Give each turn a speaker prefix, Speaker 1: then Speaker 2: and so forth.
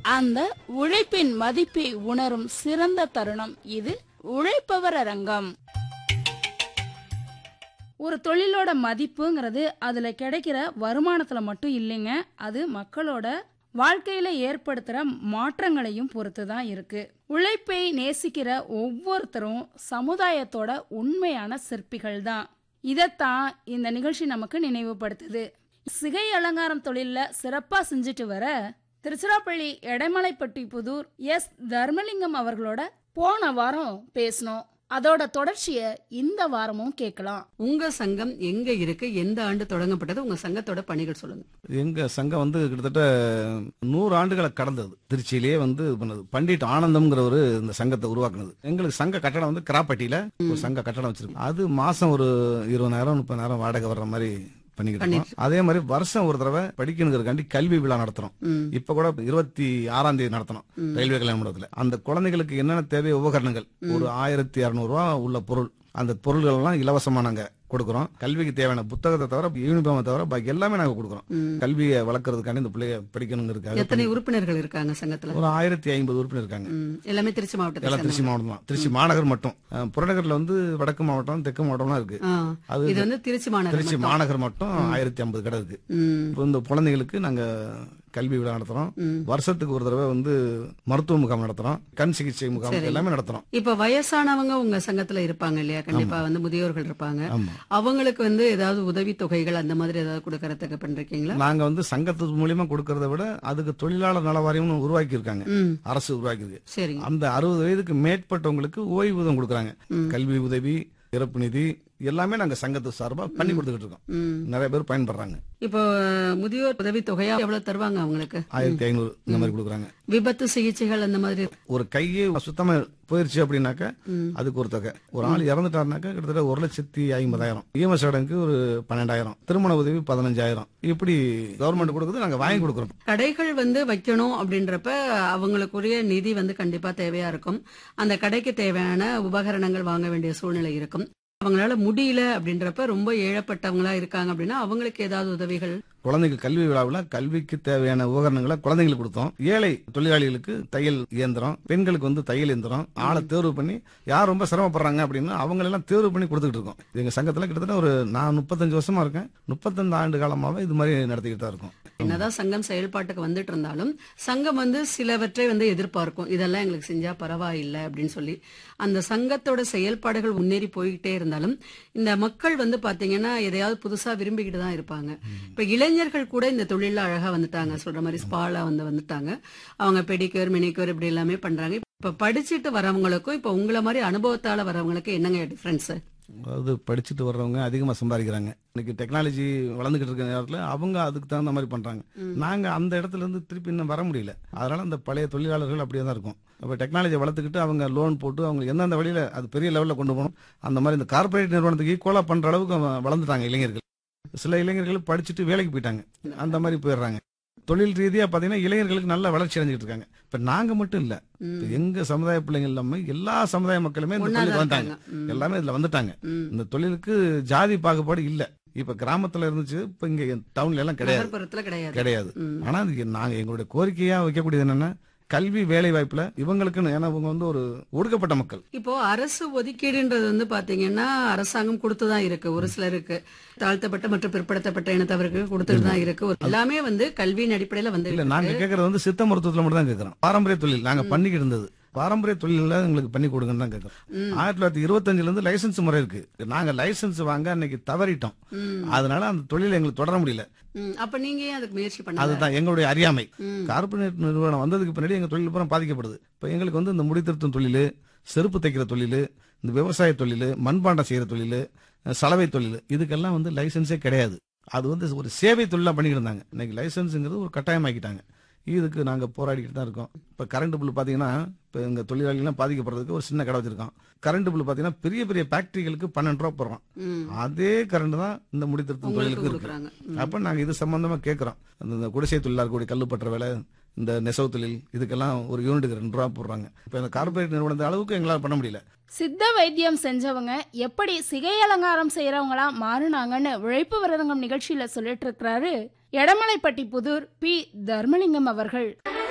Speaker 1: அந்த உழைப்பின் மதிப்பை உணரும் சிறந்த தருணம் இது உழைப்பவர் அரங்கம் ஒரு தொழிலோட மதிப்புங்கிறது அதுல கிடைக்கிற வருமானத்துல மட்டும் இல்லைங்க அது மக்களோட வாழ்க்கையில ஏற்படுத்துற மாற்றங்களையும் பொறுத்து தான் இருக்கு உழைப்பை நேசிக்கிற ஒவ்வொருத்தரும் சமுதாயத்தோட உண்மையான சிற்பிகள் தான் இதைத்தான் இந்த நிகழ்ச்சி நமக்கு நினைவுபடுத்துது சிகை அலங்காரம் தொழில்ல சிறப்பா செஞ்சுட்டு வர திருச்சிராப்பள்ளி எடைமலைப்பட்டி புதூர் எஸ் தர்மலிங்கம் அவர்களோட போன வாரம் பேசினோம் அதோட தொடர்ச்சியை இந்த வாரமும் கேட்கலாம்
Speaker 2: உங்க சங்கம் எங்க இருக்கு எந்த ஆண்டு தொடங்கப்பட்டது உங்க சங்கத்தோட பணிகள் சொல்லுங்க
Speaker 3: எங்க சங்கம் வந்து கிட்டத்தட்ட நூறு ஆண்டுகளை கடந்தது திருச்சியிலேயே வந்து இது பண்ணது பண்டிட் ஆனந்தம்ங்கிறவரு இந்த சங்கத்தை உருவாக்குனது எங்களுக்கு சங்க கட்டடம் வந்து கிராப்பட்டியில ஒரு சங்க கட்டடம் வச்சிருக்கு அது மாசம் ஒரு இருபதாயிரம் முப்பதாயிரம் வாடகை வர்ற மாதிரி பண்ணிக்கிட்டு இருக்கோம். அதே மாதிரி வருஷம் ஒரு தடவை படிக்கணுங்கிறதுக்காண்டி கல்வி விழா நடத்துறோம்
Speaker 2: ம்.
Speaker 3: இப்ப கூட இருபத்தி ஆறாம் தேதி நடத்தணும் ரயில்வே கல்யாண மண்டபத்துல அந்த குழந்தைகளுக்கு என்னென்ன தேவை உபகரணங்கள் ஒரு ஆயிரத்தி இருநூறு ரூபா உள்ள பொருள் அந்த பொருள்கள் எல்லாம் இலவசமா நாங்க கொடுக்குறோம் கல்விக்கு தேவையான புத்தகத்தை தவிர யூனிஃபார்மை தவிர பாக்கி எல்லாமே நாங்க கொடுக்குறோம்
Speaker 2: ம்.
Speaker 3: கல்வியை வளர்க்கறதுக்காண்டி இந்த பிள்ளைய படிக்கணுங்கிறதுக்காக
Speaker 2: எத்தனை உறுப்பினர்கள் இருக்காங்க சங்கத்துல
Speaker 3: ஒரு ஆயிரத்தி ஐம்பது உறுப்பினர் இருக்காங்க
Speaker 2: ம், எல்லாமே திருச்சி மாவட்டத்தை
Speaker 3: எல்லாம் திருச்சி
Speaker 2: சேர்ந்தவங்க.
Speaker 3: மாவட்டம் தான் திருச்சி மாநகர் மட்டும் அஹ், புறநகர்ல வந்து வடக்கு மாவட்டம் தெற்கு மாவட்டம்லாம் இருக்கு
Speaker 2: ஆ,
Speaker 3: அது
Speaker 2: இது வந்து திருச்சி மாநகரம்
Speaker 3: திருச்சி
Speaker 2: மட்டும்.
Speaker 3: மாநகர் மட்டும் ஆயிரத்தி ஐம்பது கடை இருக்கு
Speaker 2: ம்,
Speaker 3: இப்போ இந்த குழந்தைகளுக்கு நாங்க கல்வி விழா நடத்துறோம்
Speaker 2: ம்.
Speaker 3: வருஷத்துக்கு ஒரு தடவை வந்து மருத்துவ முகாம் நடத்துறோம் கண் சிகிச்சை முகாம்
Speaker 2: சரி.
Speaker 3: எல்லாமே நடத்துறோம்
Speaker 2: இப்ப வயசானவங்க உங்க சங்கத்துல இருப்பாங்க இல்லையா கண்டிப்பா வந்து முதியோர்கள் இருப்பாங்க
Speaker 3: ஆமா
Speaker 2: அவங்களுக்கு வந்து ஏதாவது உதவி தொகைகள் அந்த மாதிரி ஏதாவது கொடுக்கறதுக்கு பண்றீங்களா
Speaker 3: நாங்க வந்து சங்கத்து மூலியமா கொடுக்கறத விட அதுக்கு தொழிலாளர் நல வாரியம்னு உருவாக்கி இருக்காங்க
Speaker 2: ம்
Speaker 3: அரசு உருவாக்கியிருக்கு
Speaker 2: சரிங்க
Speaker 3: அந்த அறுபது வயதுக்கு மேற்பட்டவங்களுக்கு ஓய்வூதியம் கொடுக்குறாங்க
Speaker 2: ம்.
Speaker 3: கல்வி உதவி இறப்பு நிதி எல்லாமே நாங்க சங்கத்து சார்பா பண்ணி கொடுத்துக்கிட்டு இருக்கோம்
Speaker 2: ம்
Speaker 3: நிறைய பேர் பயன்படுறாங்க
Speaker 2: இப்போ முதியோர் உதவி தொகையா எவ்வளவு தருவாங்க அவங்களுக்கு
Speaker 3: ஆயிரத்தி ஐநூறு இந்த மாதிரி கொடுக்குறாங்க
Speaker 2: விபத்து சிகிச்சைகள் அந்த மாதிரி
Speaker 3: ஒரு கையே சுத்தமா போயிருச்சு அப்படின்னாக்க
Speaker 2: ம்.
Speaker 3: அதுக்கு ஒரு தொகை ஒரு ஆள் இறந்துட்டாருனாக்கா கிட்டத்தட்ட ஒரு லட்சத்தி ஐம்பதாயிரம் இஎம்எஸ் சடங்குக்கு ஒரு பன்னெண்டாயிரம் திருமண உதவி பதினஞ்சாயிரம் இப்படி கவர்மெண்ட் கொடுக்குது நாங்க வாங்கி கொடுக்குறோம்
Speaker 2: கடைகள் வந்து வைக்கணும் அப்படின்றப்ப அவங்களுக்குரிய நிதி வந்து கண்டிப்பா தேவையா இருக்கும் அந்த கடைக்கு தேவையான உபகரணங்கள் வாங்க வேண்டிய சூழ்நிலை இருக்கும் அவங்களால முடியல அப்படின்றப்ப ரொம்ப ஏழப்பட்டவங்களா இருக்காங்க அப்படின்னா அவங்களுக்கு ஏதாவது உதவிகள்
Speaker 3: குழந்தைகள் கல்வி விழாவில் கல்விக்கு தேவையான உபகரணங்களை குழந்தைங்களுக்கு கொடுத்தோம் ஏழை தொழிலாளிகளுக்கு தையல் இயந்திரம் பெண்களுக்கு வந்து தையல் இயந்திரம் ஆளை தேர்வு பண்ணி யார் ரொம்ப சிரமப்படுறாங்க அப்படின்னா அவங்களெல்லாம் தேர்வு பண்ணி கொடுத்துக்கிட்டு இருக்கோம் எங்க சங்கத்துல கிட்டத்தட்ட ஒரு நான் முப்பத்தஞ்சு வருஷமா இருக்கேன் முப்பத்தஞ்சு ஆண்டு காலமாவே இது மாதிரி நடத்திக்கிட்டு தான் இருக்கோம்
Speaker 2: என்னதான் சங்கம் செயல்பாட்டுக்கு வந்துட்டு இருந்தாலும் சங்கம் வந்து சிலவற்றை வந்து எதிர்பார்க்கும் இதெல்லாம் எங்களுக்கு செஞ்சா பரவாயில்லை அப்படின்னு சொல்லி அந்த சங்கத்தோட செயல்பாடுகள் முன்னேறி போய்கிட்டே இருந்தாலும் இந்த மக்கள் வந்து பாத்தீங்கன்னா எதையாவது புதுசா விரும்பிக்கிட்டு தான் இருப்பாங்க இப்ப இளைஞர்கள் கூட இந்த தொழில அழகா வந்துட்டாங்க சொல்ற மாதிரி ஸ்பாலா வந்து வந்துட்டாங்க அவங்க பெடிக்யூர் மினிக்யூர் இப்படி எல்லாமே பண்றாங்க இப்ப படிச்சுட்டு வரவங்களுக்கும் இப்ப உங்களை மாதிரி அனுபவத்தால வரவங்களுக்கு என்னங்க டிஃபரன்ஸ்
Speaker 3: அதாவது படிச்சுட்டு வர்றவங்க அதிகமா சம்பாதிக்கிறாங்க இன்னைக்கு டெக்னாலஜி வளர்ந்துகிட்டு இருக்க நேரத்துல அவங்க அதுக்கு தகுந்த மாதிரி பண்றாங்க நாங்க அந்த இடத்துல இருந்து திருப்பி இன்னும் வர முடியல அதனால அந்த பழைய தொழிலாளர்கள் அப்படியே தான் இருக்கும் அப்ப டெக்னாலஜி வளர்த்துக்கிட்டு அவங்க லோன் போட்டு அவங்க எந்தெந்த வழியில அது பெரிய லெவல்ல கொண்டு போகணும் அந்த மாதிரி இந்த கார்ப்பரேட் நிறுவனத்துக்கு ஈக்குவலா பண்ற அளவுக்கு அவங்க வளர்ந்துட்டாங்க இளைஞர்கள் சில இளைஞர்கள் படிச்சுட்டு வேலைக்கு போயிட்டாங்க அந்த மாதிரி போயிடுறாங்க தொழில் ரீதியா பாத்தீங்கன்னா இளைஞர்களுக்கு நல்ல வளர்ச்சி அடைஞ்சிட்டு இருக்காங்க இப்ப நாங்க மட்டும் இல்ல இப்ப எங்க சமுதாய பிள்ளைங்க இல்லாம எல்லா சமுதாய மக்களுமே இந்த தொழிலுக்கு வந்துட்டாங்க எல்லாமே இதுல வந்துட்டாங்க இந்த தொழிலுக்கு ஜாதி பாகுபாடு இல்ல இப்ப கிராமத்துல இருந்துச்சு இப்ப இங்க டவுன்ல எல்லாம் கிடையாது
Speaker 2: நகர்ப்புறத்துல கிடையாது
Speaker 3: கிடையாது
Speaker 2: ம்.
Speaker 3: ஆனா அது நாங்க எங்களுடைய கோரிக்கையா வைக்கக்கூடியது என்னன்னா கல்வி வேலை வாய்ப்புல இவங்களுக்குன்னு ஏன்னா இவங்க வந்து ஒரு ஒடுக்கப்பட்ட மக்கள்
Speaker 2: இப்போ அரசு ஒதுக்கீடுன்றது வந்து பாத்தீங்கன்னா அரசாங்கம் கொடுத்துதான் இருக்கு ஒரு சிலருக்கு தாழ்த்தப்பட்ட மற்றும் பிற்படுத்தப்பட்ட இனத்தவருக்கு கொடுத்துட்டு தான் இருக்கு ஒரு- எல்லாமே வந்து கல்வியின் அடிப்படையில வந்து
Speaker 3: இல்ல நாங்க கேக்குறது வந்து சித்த மருத்துவத்துல மட்டும் தான் கேக்குறோம் பாரம்பரிய தொழில் நாங்க பண்ணிக்கிட்டு இருந்தது பாரம்பரிய தொழில எங்களுக்கு பண்ணி கொடுங்கன்னு தான் கேக்குறோம் ஆயிரத்தி தொள்ளாயிரத்தி இருபத்தஞ்சுல இருந்து லைசன்ஸ் முறை இருக்கு நாங்க லைசன்ஸ் வாங்க அன்னைக்கு தவறிட்டோம்
Speaker 2: ம்.
Speaker 3: அதனால அந்த தொழிலை எங்களுக்கு தொடர முடியல
Speaker 2: ம், அப்ப நீங்க ஏன் அதுக்கு முயற்சி பண்ணல
Speaker 3: அதுதான் எங்களுடைய அறியாமை
Speaker 2: ம்.
Speaker 3: கார்பரேட் நிறுவனம் வந்ததுக்கு பின்னாடி எங்க தொழில் பூரா பாதிக்கப்படுது இப்ப எங்களுக்கு வந்து இந்த முடித்திருத்தும் தொழில் செருப்பு தைக்கிற தொழில் இந்த விவசாய தொழில் மண்பாண்டம் செய்யற தொழில் சலவை தொழில் இதுக்கெல்லாம் வந்து லைசன்ஸே கிடையாது அது வந்து ஒரு சேவை தொழிலா பண்ணிக்கிட்டு இருந்தாங்க இன்னைக்கு லைசன்ஸுங்கிறது ஒரு கட்டாயமாக்கிட்டாங்க இதுக்கு நாங்க போராடிக்கிட்டு தான் இருக்கோம் இப்ப கரண்ட் பில் பாத்தீங்கன்னா இப்ப எங்க தொழிலாளிகள்லாம் பாதிக்கப்படுறதுக்கு ஒரு சின்ன கடை வச்சிருக்கோம் கரண்ட் பில் பாத்தீங்கன்னா பெரிய பெரிய ஃபேக்டரிகளுக்கு பன்னெண்டு ரூபா போடுறோம்
Speaker 2: ம்.
Speaker 3: அதே கரண்ட் தான் இந்த முடித்திருத்தும்
Speaker 2: உங்களுக்கு
Speaker 3: தொழிலுக்கு இருக்கு
Speaker 2: கொடுக்குறாங்க
Speaker 3: அப்ப நாங்க இது சம்பந்தமா கேக்குறோம் அந்த இந்த குடிசை தொழிலா இருக்கக்கூடிய கல்லுப்பற்ற வேலை இந்த நெசவு தொழில் இதுக்கெல்லாம் ஒரு யூனிட்டுக்கு ரெண்டு ரூபா போடுறாங்க இப்ப இந்த கார்பரேட் நிறுவனத்து அளவுக்கு எங்களால பண்ண முடியல
Speaker 1: சித்த வைத்தியம் செஞ்சவங்க எப்படி சிகை அலங்காரம் செய்யறவங்களா மாறினாங்கன்னு உழைப்பு விரதங்கம் நிகழ்ச்சியில சொல்லிட்டு இருக்கிறாரு எடமலைப்பட்டி புதூர் பி தர்மலிங்கம் அவர்கள்